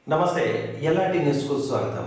నమస్తే ఎల్ఆర్టీ న్యూస్కు స్వాగతం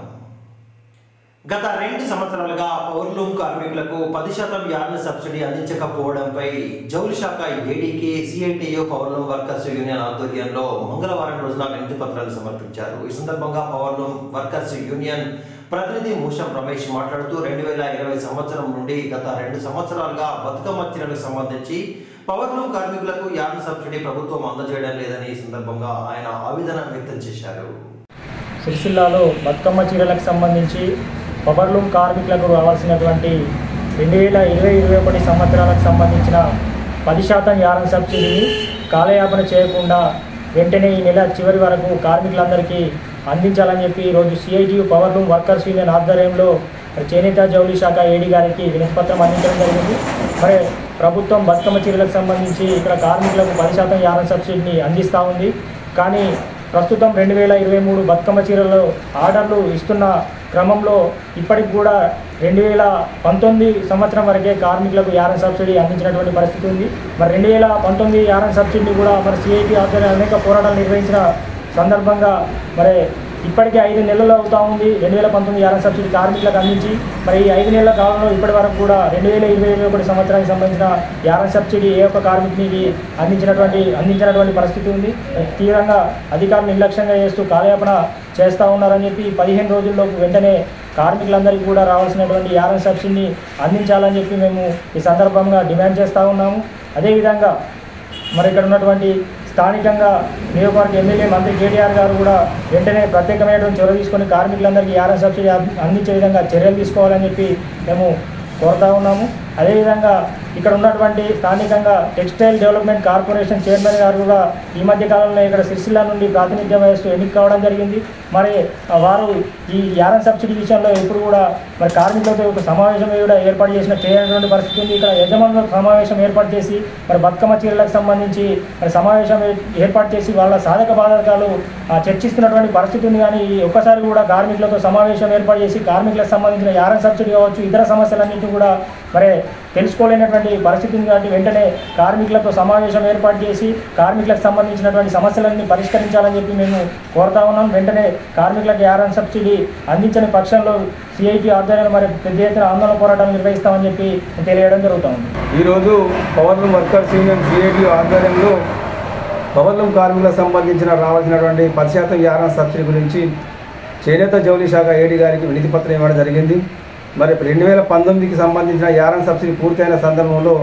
గత రెండు సంవత్సరాలుగా పవర్లూమ్ కార్మికులకు పది శాతం యార్న్ సబ్సిడీ అందించకపోవడంపై జౌలి శాఖ ఏడీకే సిఐటియు పవర్లూమ్ వర్కర్స్ యూనియన్ ఆధ్వర్యంలో మంగళవారం రోజున వినతి పత్రాలు సమర్పించారు ఈ సందర్భంగా పవర్లూమ్ వర్కర్స్ యూనియన్ ప్రతినిధి మూషం రమేష్ మాట్లాడుతూ రెండు వేల ఇరవై సంవత్సరం నుండి గత రెండు సంవత్సరాలుగా బతుకమ్మ చీరలకు సంబంధించి పవర్లూమ్ కార్మికులకు యార్న్ సబ్సిడీ ప్రభుత్వం అందజేయడం లేదని ఈ సందర్భంగా ఆయన ఆవేదన వ్యక్తం చేశారు సిరిసిల్లాలో బతుకమ్మ చీరలకు సంబంధించి పవర్లూమ్ కార్మికులకు రావాల్సినటువంటి రెండు వేల ఇరవై ఇరవై ఒకటి సంవత్సరాలకు సంబంధించిన పది శాతం యారం సబ్సిడీని కాలయాపన చేయకుండా వెంటనే ఈ నెల చివరి వరకు కార్మికులందరికీ అందించాలని చెప్పి ఈరోజు సిఐటియు పవర్లూమ్ వర్కర్స్ యూనియన్ ఆధ్వర్యంలో మరి చేనేత జౌళి శాఖ ఏడీ గారికి వినతిపత్రం అందించడం జరిగింది మరి ప్రభుత్వం బతుకమ్మ చీరలకు సంబంధించి ఇక్కడ కార్మికులకు పది శాతం యారం సబ్సిడీని అందిస్తూ ఉంది కానీ ప్రస్తుతం రెండు వేల ఇరవై మూడు బతుకమ్మ చీరలు ఆర్డర్లు ఇస్తున్న క్రమంలో ఇప్పటికి కూడా రెండు వేల పంతొమ్మిది సంవత్సరం వరకే కార్మికులకు యారన్ సబ్సిడీ అందించినటువంటి పరిస్థితి ఉంది మరి రెండు వేల పంతొమ్మిది యారన్ సబ్సిడీని కూడా మరి సిఐటి ఆధ్వర్యంలో అనేక పోరాటాలు నిర్వహించిన సందర్భంగా మరి ఇప్పటికే ఐదు నెలలు అవుతా ఉంది రెండు వేల పంతొమ్మిది యారన్ సబ్సిడీ కార్మికులకు అందించి మరి ఈ ఐదు నెలల కాలంలో ఇప్పటి వరకు కూడా రెండు వేల ఇరవై ఇరవై ఒకటి సంవత్సరానికి సంబంధించిన యారన్ సబ్సిడీ ఏ ఒక్క కార్మికునికి అందించినటువంటి అందించినటువంటి పరిస్థితి ఉంది తీవ్రంగా అధికారులు నిర్లక్ష్యంగా చేస్తూ కాలయాపన చేస్తూ ఉన్నారని చెప్పి పదిహేను రోజుల్లో వెంటనే కార్మికులందరికీ కూడా రావాల్సినటువంటి యారన్ సబ్సిడీని అందించాలని చెప్పి మేము ఈ సందర్భంగా డిమాండ్ చేస్తూ ఉన్నాము అదేవిధంగా మరి ఇక్కడ ఉన్నటువంటి స్థానికంగా నియోజకవర్గ ఎమ్మెల్యే మంత్రి కేటీఆర్ గారు కూడా వెంటనే ప్రత్యేకమైనటువంటి చొరవ తీసుకొని కార్మికులందరికీ యారన్ సబ్సిడీ అంది- అందించే విధంగా చర్యలు తీసుకోవాలని చెప్పి మేము కోరుతా ఉన్నాము అదేవిధంగా ఇక్కడ ఉన్నటువంటి స్థానికంగా టెక్స్టైల్ డెవలప్మెంట్ కార్పొరేషన్ చైర్మన్ గారు కూడా ఈ మధ్య కాలంలో ఇక్కడ సిరిసిల్ల నుండి ప్రాతినిధ్యం వహిస్తూ ఎన్నిక కావడం జరిగింది మరి ఆ, వారు ఈ యారన్ సబ్సిడీ విషయంలో ఎప్పుడు కూడా మరి కార్మికులతో ఒక సమావేశం కూడా ఏర్పాటు చేసిన చేయనటువంటి పరిస్థితి ఉంది ఇక్కడ యజమానుల సమావేశం ఏర్పాటు చేసి మరి బతుకమ్మ చీరలకు సంబంధించి మరి సమావేశం ఏ- ఏర్పాటు చేసి వాళ్ళ సాధక బాధకాలు ఆ, చర్చిస్తున్నటువంటి పరిస్థితి ఉంది కానీ ఈ ఒక్కసారి కూడా కార్మికులతో సమావేశం ఏర్పాటు చేసి కార్మికులకు సంబంధించిన యారన్ సబ్సిడీ కావచ్చు ఇతర సమస్యలన్నింటినీ కూడా మరి తెలుసుకోలేనటువంటి పరిస్థితి ఉంది కాబట్టి వెంటనే కార్మికులతో సమావేశం ఏర్పాటు చేసి కార్మికులకు సంబంధించినటువంటి సమస్యలన్నీ పరిష్కరించాలని చెప్పి మేము కోరుతా ఉన్నాం వెంటనే కార్మికులకు యారన్ సబ్సిడీ అందించని పక్షంలో సిఐటి ఆధ్వర్యంలో మరి పెద్ద ఎత్తున ఆందోళన పోరాటాలు నిర్వహిస్తామని చెప్పి తెలియడం జరుగుతుంది ఈరోజు పవర్లూమ్ వర్కర్స్ యూనియన్ సిఐటి ఆధ్వర్యంలో పవర్లూమ్ కార్మికులకు సంబంధించిన రావాల్సినటువంటి పది శాతం యారన్ సబ్సిడీ గురించి చేనేత జౌలి శాఖ ఏడీ గారికి వినతి పత్రం ఇవ్వడం జరిగింది మరి రెండు వేల పంతొమ్మిదికి సంబంధించిన యారన్ సబ్సిడీ పూర్తయిన సందర్భంలో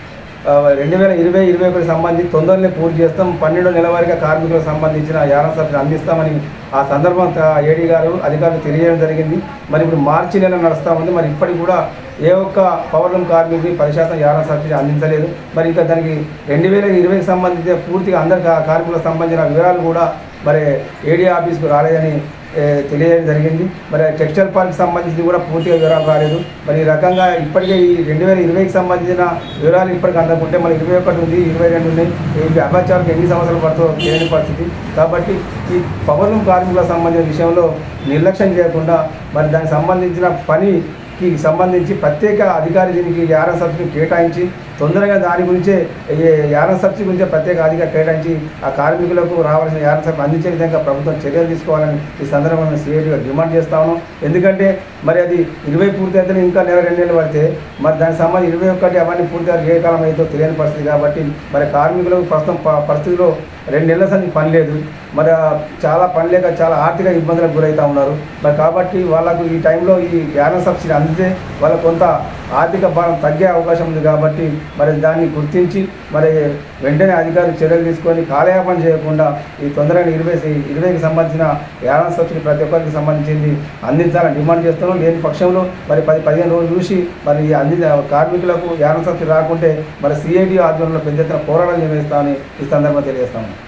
ఆ, రెండు వేల ఇరవై ఇరవై ఒకటి సంబంధించి తొందరనే పూర్తి చేస్తాం పన్నెండు నెలల వారిగా కార్మికులకు సంబంధించిన యారన్ సబ్సిడీ అందిస్తామని ఆ సందర్భం ఏడీ గారు అధికారులు తెలియజేయడం జరిగింది మరి ఇప్పుడు మార్చి నెల నడుస్తూ ఉంది మరి ఇప్పటికి కూడా ఏ ఒక్క పవర్లూమ్ కార్మికుడికి పది శాతం యారన్ సబ్సిడీ అందించలేదు మరి ఇంకా దానికి రెండు వేల ఇరవైకి సంబంధించి పూర్తిగా అందరి కా- కార్మికులకు సంబంధించిన వివరాలు కూడా మరి ఏడీ ఆఫీస్కు రాలేదని ఏ, తెలియజేయడం జరిగింది మరి టెక్స్టైల్ పార్క్ సంబంధించి కూడా పూర్తిగా వివరాలు రాలేదు మరి ఈ రకంగా ఇప్పటికే ఈ రెండు వేల ఇరవైకి సంబంధించిన వివరాలు ఇప్పటికి అందకుంటే మరి ఇరవై ఒకటి ఉంది ఇరవై రెండు ఉన్నాయి ఈ అభ్యాచాలకు ఎన్ని సంవత్సరాలు పడుతుందో తెలియని పరిస్థితి కాబట్టి ఈ పవర్లూమ్ కార్మికులకు సంబంధించిన విషయంలో నిర్లక్ష్యం చేయకుండా మరి దానికి సంబంధించిన పనికి సంబంధించి ప్రత్యేక అధికారి దీనికి యారన్ సబ్సిడీ కేటాయించి తొందరగా దాని గురించే ఈ యారన్ సబ్సిడీ గురించే ప్రత్యేక అధికారి కేటాయించి ఆ కార్మికులకు రావాల్సిన యారన్ సబ్సిడీ అందించే విధంగా ప్రభుత్వం చర్యలు తీసుకోవాలని ఈ సందర్భంగా సిఐడిగా డిమాండ్ చేస్తా ఉన్నాం ఎందుకంటే మరి అది ఇరవై పూర్తి అయితే ఇంకా నెల రెండు నెలలు పడితే మరి దానికి సంబంధించి ఇరవై ఒకటి అవన్నీ పూర్తి అయ్యాక ఏ కాలం అయితే తెలియని పరిస్థితి కాబట్టి మరి కార్మికులకు ప్రస్తుతం ప- పరిస్థితిలో రెండు నెలల సంది పని లేదు మరి ఆ చాలా పని లేక చాలా ఆర్థిక ఇబ్బందులకు గురవుతూ ఉన్నారు మరి కాబట్టి వాళ్ళకు ఈ టైంలో ఈ యానం సబ్సిడీ అందితే వాళ్ళకు కొంత ఆర్థిక భారం తగ్గే అవకాశం ఉంది కాబట్టి మరి దాన్ని గుర్తించి మరి వెంటనే అధికారులు చర్యలు తీసుకొని కాలయాపన చేయకుండా ఈ తొందరగా ఇరవై ఇరవైకి సంబంధించిన యానం సబ్సిడీ ప్రతి ఒక్కరికి సంబంధించింది అందించాలని డిమాండ్ చేస్తున్నాం లేని పక్షంలో మరి పది పదిహేను రోజులు చూసి మరి ఈ అంది కార్మికులకు యానం సబ్సిడీ రాకుంటే మరి సిఐడి ఆధ్వర్యంలో పెద్ద ఎత్తున పోరాటాలు నిర్వహిస్తామని ఈ సందర్భంగా తెలియజేస్తాము